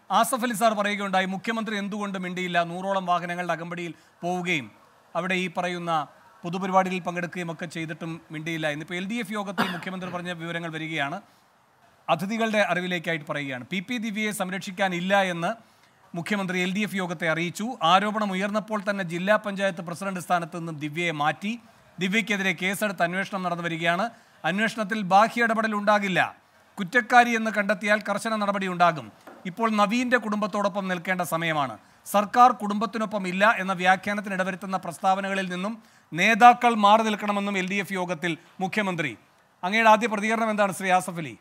Asaf Ali sir പറയുകയുണ്ടായി മുഖ്യമന്ത്രി എന്തുകൊണ്ട് മിണ്ടിയില്ല നൂറോളം വാഹനങ്ങളുടെ അകമ്പടിയിൽ പോവുകയും അവിടെ ഈ പറയുന്ന പൊതുപരിപാടിയിൽ പങ്കെടുക്കുകയും ഒക്കെ ചെയ്തിട്ടും മിണ്ടിയില്ല ഇന്നിപ്പോൾ എൽ ഡി എഫ് യോഗത്തിൽ മുഖ്യമന്ത്രി പറഞ്ഞ വിവരങ്ങൾ വരികയാണ് അതിഥികളുടെ അറിവിലേക്കായിട്ട് പറയുകയാണ് പി പി ദിവ്യയെ സംരക്ഷിക്കാനില്ല എന്ന് മുഖ്യമന്ത്രി എൽ ഡി എഫ് യോഗത്തെ അറിയിച്ചു ആരോപണം ഉയർന്നപ്പോൾ തന്നെ ജില്ലാ പഞ്ചായത്ത് പ്രസിഡന്റ് സ്ഥാനത്ത് നിന്നും ദിവ്യയെ മാറ്റി ദിവ്യയ്ക്കെതിരെ കേസെടുത്ത് അന്വേഷണം നടന്നു വരികയാണ് അന്വേഷണത്തിൽ ബാഹ്യ ഇടപെടൽ ഉണ്ടാകില്ല കുറ്റക്കാരി എന്ന് കണ്ടെത്തിയാൽ കർശന നടപടി ഉണ്ടാകും ഇപ്പോൾ നവീന്റെ കുടുംബത്തോടൊപ്പം നിൽക്കേണ്ട സമയമാണ് സർക്കാർ കുടുംബത്തിനൊപ്പം ഇല്ല എന്ന വ്യാഖ്യാനത്തിന് ഇടവരുത്തുന്ന പ്രസ്താവനകളിൽ നിന്നും നേതാക്കൾ മാറി നിൽക്കണമെന്നും എൽ ഡി എഫ് യോഗത്തിൽ മുഖ്യമന്ത്രി അങ്ങയുടെ ആദ്യ പ്രതികരണം എന്താണ് ശ്രീ ആസഫ് അലി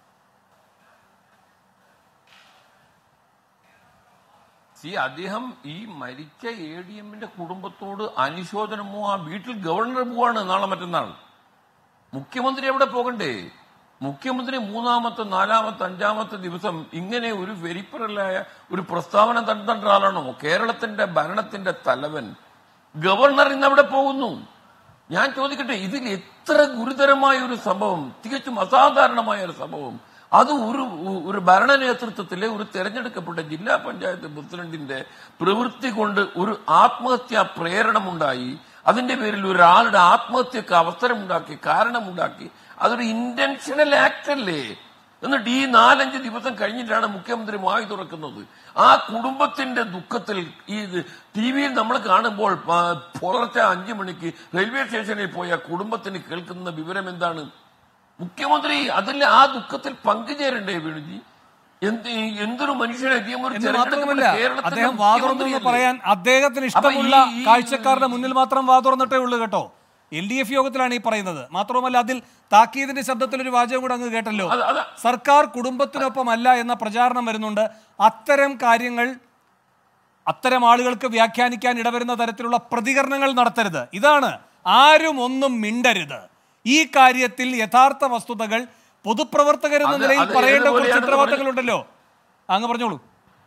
സി അദ്ദേഹം ഈ മരിച്ച എ ഡി എമ്മിന്റെ കുടുംബത്തോട് അനുശോചനമോ ആ വീട്ടിൽ ഗവർണർ പോവാണ് നാളെ മറ്റന്നാൾ മുഖ്യമന്ത്രി എവിടെ പോകണ്ടേ മുഖ്യമന്ത്രി മൂന്നാമത്തെ നാലാമത്തെ അഞ്ചാമത്തെ ദിവസം ഇങ്ങനെ ഒരു വെരിപ്പറലായ ഒരു പ്രസ്താവന തണ്ട ആളാണോ കേരളത്തിന്റെ ഭരണത്തിന്റെ തലവൻ ഗവർണർ ഇന്ന് അവിടെ പോകുന്നു ഞാൻ ചോദിക്കട്ടെ ഇതിൽ എത്ര ഗുരുതരമായ ഒരു സംഭവം തികച്ചും അസാധാരണമായ ഒരു സംഭവം അത് ഒരു ഒരു ഭരണ നേതൃത്വത്തിലെ ഒരു തെരഞ്ഞെടുക്കപ്പെട്ട ജില്ലാ പഞ്ചായത്ത് പ്രസിഡന്റിന്റെ പ്രവൃത്തി കൊണ്ട് ഒരു ആത്മഹത്യാ പ്രേരണമുണ്ടായി അതിന്റെ പേരിൽ ഒരാളുടെ ആത്മഹത്യക്ക് അവസരമുണ്ടാക്കി കാരണമുണ്ടാക്കി അതൊരു ഇന്റൻഷണൽ ആക്ട് അല്ലേ എന്നിട്ട് ഈ നാലഞ്ച് ദിവസം കഴിഞ്ഞിട്ടാണ് മുഖ്യമന്ത്രി വായി തുറക്കുന്നത് ആ കുടുംബത്തിന്റെ ദുഃഖത്തിൽ ഈ ടി വിയിൽ നമ്മൾ കാണുമ്പോൾ പ- പുലർച്ചെ അഞ്ചു മണിക്ക് റെയിൽവേ സ്റ്റേഷനിൽ പോയ കുടുംബത്തിന് കേൾക്കുന്ന വിവരം എന്താണ് മുഖ്യമന്ത്രി അതിൽ ആ ദുഃഖത്തിൽ പങ്കുചേരണ്ടേ വേണുജി എന്ത് എന്തൊരു മനുഷ്യനെ ഇദ്ദേഹം ഒരു എന്ന് തെരഞ്ഞെടുക്കപ്പെട്ട മാത്രമല്ല കേരളത്തിന്റെ അദ്ദേഹം വാ തുറന്നു എന്ന് മുഖ്യമന്ത്രിയല്ലേ? പറയാൻ അദ്ദേഹത്തിന് അപ്പൊ ഈ- ഇഷ്ടമുള്ള ഈ- കാഴ്ചക്കാരുടെ മുന്നിൽ മാത്രം വാ തുറന്നിട്ടേ ഉള്ളൂ കേട്ടോ എൽ ഡി എഫ് യോഗത്തിലാണ് ഈ പറയുന്നത് മാത്രവുമല്ല അതിൽ താക്കീതിന്റെ ശബ്ദത്തിൽ ഒരു വാചകം കൂടെ അങ്ങ് കേട്ടല്ലോ അത് അത് സർക്കാർ കുടുംബത്തിനൊപ്പം അല്ല എന്ന പ്രചാരണം വരുന്നുണ്ട് അത്തരം കാര്യങ്ങൾ അത്തരം ആളുകൾക്ക് വ്യാഖ്യാനിക്കാൻ ഇടവരുന്ന തരത്തിലുള്ള പ്രതികരണങ്ങൾ നടത്തരുത് ഇതാണ് ആരും ഒന്നും മിണ്ടരുത് ഈ കാര്യത്തിൽ യഥാർത്ഥ വസ്തുതകൾ പൊതുപ്രവർത്തകരെന്ന അത് നിലയിൽ അത് പറയേണ്ട കുറച്ച് ഏതുപോലെയാണെന്ന് ഉത്തരവാദിത്തങ്ങളുണ്ടല്ലോ അങ്ങ് പറഞ്ഞോളൂ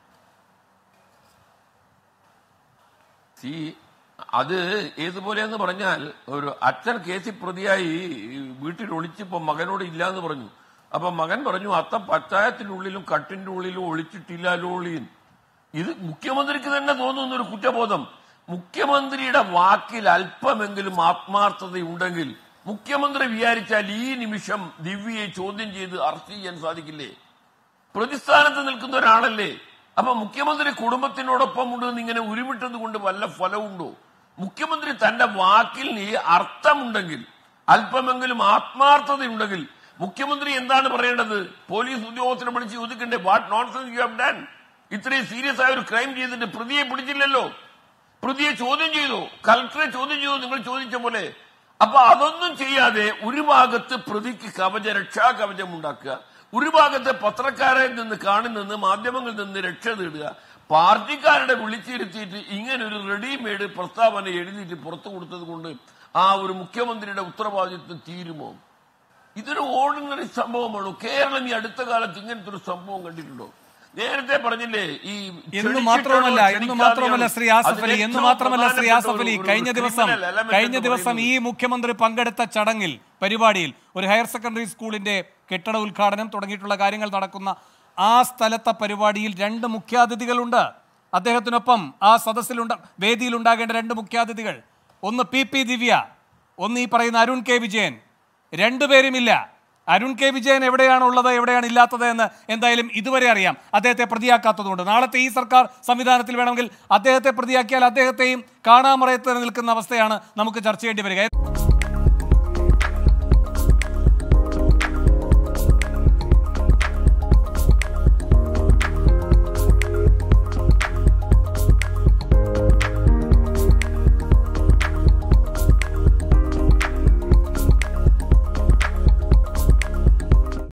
സി അത് ഏതുപോലെയെന്ന് പറഞ്ഞാൽ ഒരു അച്ഛൻ കേസിൽ പ്രതിയായി വീട്ടിൽ ഒളിച്ചിപ്പോ മകനോട് ഇല്ലാന്ന് പറഞ്ഞു അപ്പൊ മകൻ പറഞ്ഞു അത്ത പച്ചായത്തിനുള്ളിലും കട്ടിന്റെ ഉള്ളിലും ഒളിച്ചിട്ടില്ലാലോളിയും ഇത് മുഖ്യമന്ത്രിക്ക് തന്നെ തോന്നുന്ന ഒരു കുറ്റബോധം മുഖ്യമന്ത്രിയുടെ വാക്കിൽ അല്പമെങ്കിലും ആത്മാർത്ഥതയുണ്ടെങ്കിൽ മുഖ്യമന്ത്രി വിചാരിച്ചാൽ ഈ നിമിഷം ദിവ്യയെ ചോദ്യം ചെയ്ത് അറസ്റ്റ് ചെയ്യാൻ സാധിക്കില്ലേ പ്രതിസ്ഥാനത്ത് നിൽക്കുന്ന ഒരാളല്ലേ അപ്പൊ മുഖ്യമന്ത്രി കുടുംബത്തിനോടൊപ്പം ഉണ്ടെന്ന് ഇങ്ങനെ ഉരുവിട്ടത് കൊണ്ട് വല്ല ഫലമുണ്ടോ മുഖ്യമന്ത്രി തന്റെ വാക്കിൽ ഈ അർത്ഥമുണ്ടെങ്കിൽ അല്പമെങ്കിലും ആത്മാർത്ഥതയുണ്ടെങ്കിൽ മുഖ്യമന്ത്രി എന്താണ് പറയേണ്ടത് പോലീസ് ഉദ്യോഗസ്ഥനെ വിളിച്ച് ചോദിക്കണ്ടേ what nonsense you have done ഇത്രയും സീരിയസ് ആയ ഒരു ക്രൈം ചെയ്തിട്ട് പ്രതിയെ പിടിച്ചില്ലല്ലോ പ്രതിയെ ചോദ്യം ചെയ്തു കളക്ടറെ ചോദ്യം ചെയ്തു നിങ്ങൾ ചോദിച്ച പോലെ അപ്പൊ അതൊന്നും ചെയ്യാതെ ഒരു ഭാഗത്ത് പ്രതിക്ക് കവച രക്ഷാ കവചം ഉണ്ടാക്കുക ഒരു ഭാഗത്തെ പത്രക്കാരിൽ നിന്ന് കാണുന്നെന്ന് മാധ്യമങ്ങളിൽ നിന്ന് രക്ഷ നേടുക പാർട്ടിക്കാരുടെ വിളിച്ചിരുത്തിയിട്ട് ഇങ്ങനെ ഒരു റെഡിമെയ്ഡ് പ്രസ്താവന എഴുതിയിട്ട് പുറത്തു കൊടുത്തത് കൊണ്ട് ആ ഒരു മുഖ്യമന്ത്രിയുടെ ഉത്തരവാദിത്വം തീരുമോ ഇതൊരു ഓർഡിനറി സംഭവമാണോ കേരളം ഈ അടുത്ത കാലത്ത് ഇങ്ങനത്തെ ഒരു സംഭവം കണ്ടിട്ടുണ്ടോ നേരത്തെ പറഞ്ഞില്ലേ ഈ എന്ന് മാത്രമല്ല എന്ന് മാത്രമല്ല ശ്രീ ആസഫ് അലി എന്ന് മാത്രമല്ല ശ്രീ ആസഫ് അലി കഴിഞ്ഞ ദിവസം കഴിഞ്ഞ ദിവസം ഈ മുഖ്യമന്ത്രി പങ്കെടുത്ത ചടങ്ങിൽ പരിപാടിയിൽ ഒരു ഹയർ സെക്കൻഡറി സ്കൂളിന്റെ കെട്ടിട ഉദ്ഘാടനം തുടങ്ങിയിട്ടുള്ള കാര്യങ്ങൾ നടക്കുന്ന ആ സ്ഥലത്തെ പരിപാടിയിൽ രണ്ട് മുഖ്യാതിഥികളുണ്ട് അദ്ദേഹത്തിനൊപ്പം ആ സദസ്സിലുണ്ട വേദിയിൽ ഉണ്ടാകേണ്ട രണ്ട് മുഖ്യാതിഥികൾ ഒന്ന് പി പി ദിവ്യ ഒന്ന് ഈ പറയുന്ന അരുൺ കെ വിജയൻ രണ്ടുപേരുമില്ല അരുൺ കെ വിജയൻ എവിടെയാണ് ഉള്ളത് എവിടെയാണ് ഇല്ലാത്തത് എന്ന് എന്തായാലും ഇതുവരെ അറിയാം അദ്ദേഹത്തെ പ്രതിയാക്കാത്തതുകൊണ്ട് നാളത്തെ ഈ സർക്കാർ സംവിധാനത്തിൽ വേണമെങ്കിൽ അദ്ദേഹത്തെ പ്രതിയാക്കിയാൽ അദ്ദേഹത്തെയും കാണാമറയത്ത് നിൽക്കുന്ന അവസ്ഥയാണ് നമുക്ക് ചർച്ച ചെയ്യേണ്ടി വരിക